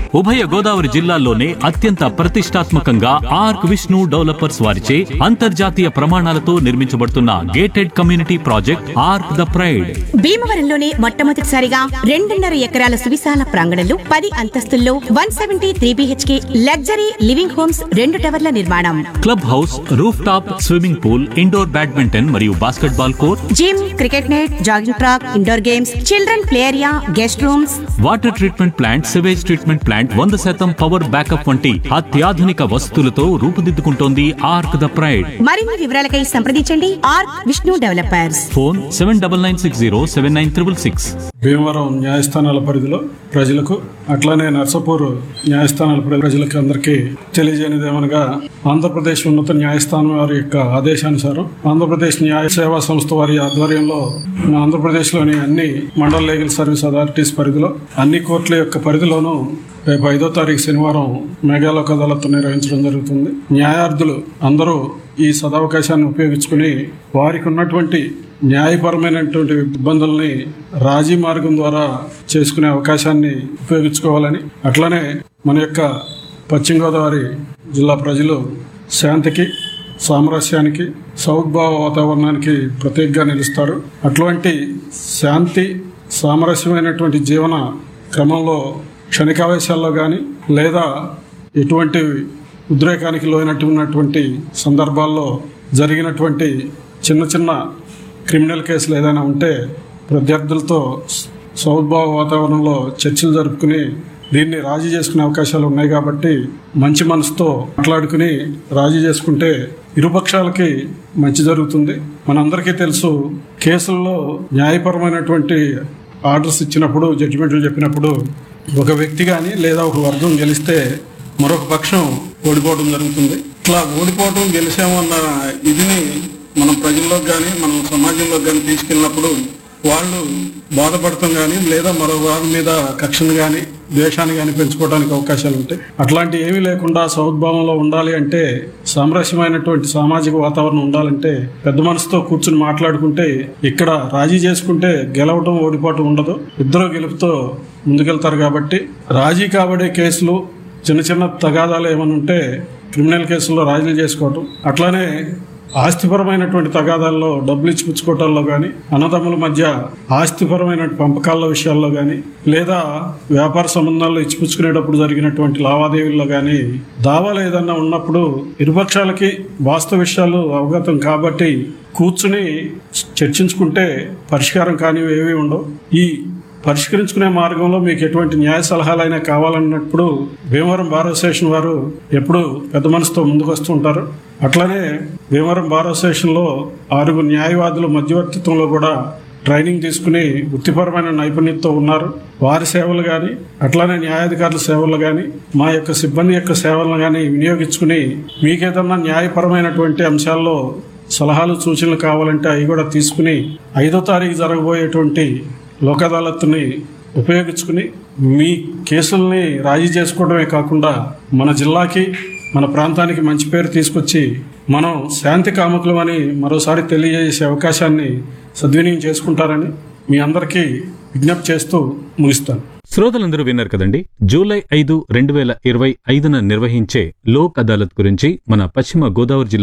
ఉభయ గోదావరి జిల్లాల్లోనే అత్యంత ప్రతిష్టాత్మకంగా ఆర్క్ విష్ణు డెవలపర్స్ వారిచే అంతర్జాతీయ ప్రమాణాలతో నిర్మించబడుతున్న gated community project Ark the pride భీమవరంలోనే మొట్టమొదటిసారిగా రెండున్నర ఎకరాల సువిశాల ప్రాంగణంలో పది అంతస్తుల్లో one seventy three BHK luxury living homes రెండు టవర్ల నిర్మాణం club house roof top swimming pool indoor badminton మరియు basketball court gym cricket net jogging track indoor games children play area guest rooms water treatment plant sewage treatment plant వంద శాతం power backup వంటి అత్యాధునిక వసతులతో రూపుదిద్దుకుంటోంది arc the pride మరిన్ని వివరాలకై సంప్రదించండి Ark Vishnu developers phone seven double nine six zero seven nine triple six Bhimavaram న్యాయస్థానాల పరిధిలో ప్రజలకు అట్లానే నర్సపూర్ న్యాయస్థానాల పరిధి ప్రజలకు అందరికీ తెలియజేయనిది ఏమనగా ఆంధ్రప్రదేశ్ ఉన్నత న్యాయస్థానం వారి యొక్క ఆదేశానుసారం ఆంధ్రప్రదేశ్ న్యాయ సేవా సంస్థ వారి ఆధ్వర్యంలో మన ఆంధ్రప్రదేశ్లోని అన్ని మండల లీగల్ సర్వీస్ అథారిటీస్ పరిధిలో అన్ని కోర్టుల యొక్క పరిధిలోనూ రేపు ఐదో తారీఖు శనివారం మేఘాలోక అదాలత్ నిర్వహించడం జరుగుతుంది న్యాయార్థులు అందరూ ఈ సదవకాశాన్ని ఉపయోగించుకుని వారికి ఉన్నటువంటి న్యాయపరమైనటువంటి ఇబ్బందుల్ని రాజీ మార్గం ద్వారా చేసుకునే అవకాశాన్ని ఉపయోగించుకోవాలని అట్లానే మన యొక్క పశ్చిమ గోదావరి జిల్లా ప్రజలు శాంతికి సామరస్యానికి సౌద్భావ వాతావరణానికి ప్రతీకగా నిలుస్తారు అటువంటి శాంతి సామరస్యమైనటువంటి జీవన క్రమంలో క్షణికావేశాల్లో కానీ లేదా ఎటువంటి ఉద్రేకానికి లోనటువంటి సందర్భాల్లో జరిగినటువంటి చిన్న చిన్న క్రిమినల్ కేసులు ఏదైనా ఉంటే ప్రత్యర్థులతో సౌద్భావ వాతావరణంలో చర్చలు జరుపుకుని దీన్ని రాజీ చేసుకునే అవకాశాలు ఉన్నాయి కాబట్టి మంచి మనసుతో మాట్లాడుకుని రాజీ చేసుకుంటే ఇరుపక్షాలకి మంచి జరుగుతుంది మనందరికీ తెలుసు కేసుల్లో న్యాయపరమైనటువంటి ఆర్డర్స్ ఇచ్చినప్పుడు జడ్జిమెంట్లు చెప్పినప్పుడు ఒక వ్యక్తి కానీ లేదా ఒక వర్గం గెలిస్తే మరొక పక్షం ఓడిపోవడం జరుగుతుంది ఇట్లా ఓడిపోవడం గెలిచామన్న ఇదిని మనం ప్రజల్లోకి కానీ మనం సమాజంలోకి కానీ తీసుకెళ్ళినప్పుడు వాళ్ళు బాధపడటం కానీ లేదా మరో వారి మీద కక్షను కానీ ద్వేషాన్ని కానీ పెంచుకోవడానికి అవకాశాలు ఉంటాయి అట్లాంటి ఏమీ లేకుండా సౌద్భావంలో ఉండాలి అంటే సామరస్యమైనటువంటి సామాజిక వాతావరణం ఉండాలంటే పెద్ద మనసుతో కూర్చుని మాట్లాడుకుంటే ఇక్కడ రాజీ చేసుకుంటే గెలవటం ఓడిపోవటం ఉండదు ఇద్దరు గెలుపుతో ముందుకెళ్తారు కాబట్టి రాజీ కాబడే కేసులు చిన్న చిన్న తగాదాలు ఏమైనా ఉంటే క్రిమినల్ కేసుల్లో రాజీలు చేసుకోవటం అట్లానే ఆస్తిపరమైనటువంటి తగాదాల్లో డబ్బులు ఇచ్చి పుచ్చుకోవటాల్లో కానీ అన్నదమ్ముల మధ్య ఆస్తిపరమైన పంపకాల విషయాల్లో కానీ లేదా వ్యాపార సంబంధాల్లో ఇచ్చిపుచ్చుకునేటప్పుడు జరిగినటువంటి లావాదేవీల్లో కానీ దావాలు ఏదన్నా ఉన్నప్పుడు ఇరుపక్షాలకి వాస్తవ విషయాలు అవగతం కాబట్టి కూర్చుని చర్చించుకుంటే పరిష్కారం కానివి ఏవి ఉండవు ఈ పరిష్కరించుకునే మార్గంలో మీకు ఎటువంటి న్యాయ సలహాలైనా కావాలన్నప్పుడు భీమవరం బార్ అసోసియేషన్ వారు ఎప్పుడు పెద్ద మనసుతో ముందుకు వస్తూ ఉంటారు అట్లనే భీమవరం బార్ అసోసియేషన్లో ఆరుగురు న్యాయవాదులు మధ్యవర్తిత్వంలో కూడా ట్రైనింగ్ తీసుకుని వృత్తిపరమైన నైపుణ్యంతో ఉన్నారు వారి సేవలు కానీ అట్లానే న్యాయాధికారుల సేవలు కానీ మా యొక్క సిబ్బంది యొక్క సేవలను కానీ వినియోగించుకుని మీకేదన్నా న్యాయపరమైనటువంటి అంశాల్లో సలహాలు సూచనలు కావాలంటే అవి కూడా తీసుకుని ఐదో తారీఖు జరగబోయేటువంటి లోక్ అదాలత్ని ఉపయోగించుకుని మీ కేసుల్ని రాజీ చేసుకోవడమే కాకుండా మన జిల్లాకి మన ప్రాంతానికి మంచి పేరు తీసుకొచ్చి మనం శాంతి కాముకులమని మరోసారి తెలియజేసే అవకాశాన్ని సద్వినియోగం చేసుకుంటారని మీ అందరికీ విజ్ఞప్తి చేస్తూ ముగిస్తాను శ్రోతలందరూ విన్నారు కదండి జూలై ఐదు రెండు వేల ఇరవై ఐదున నిర్వహించే లోక్ అదాలత్ గురించి మన పశ్చిమ గోదావరి జిల్లా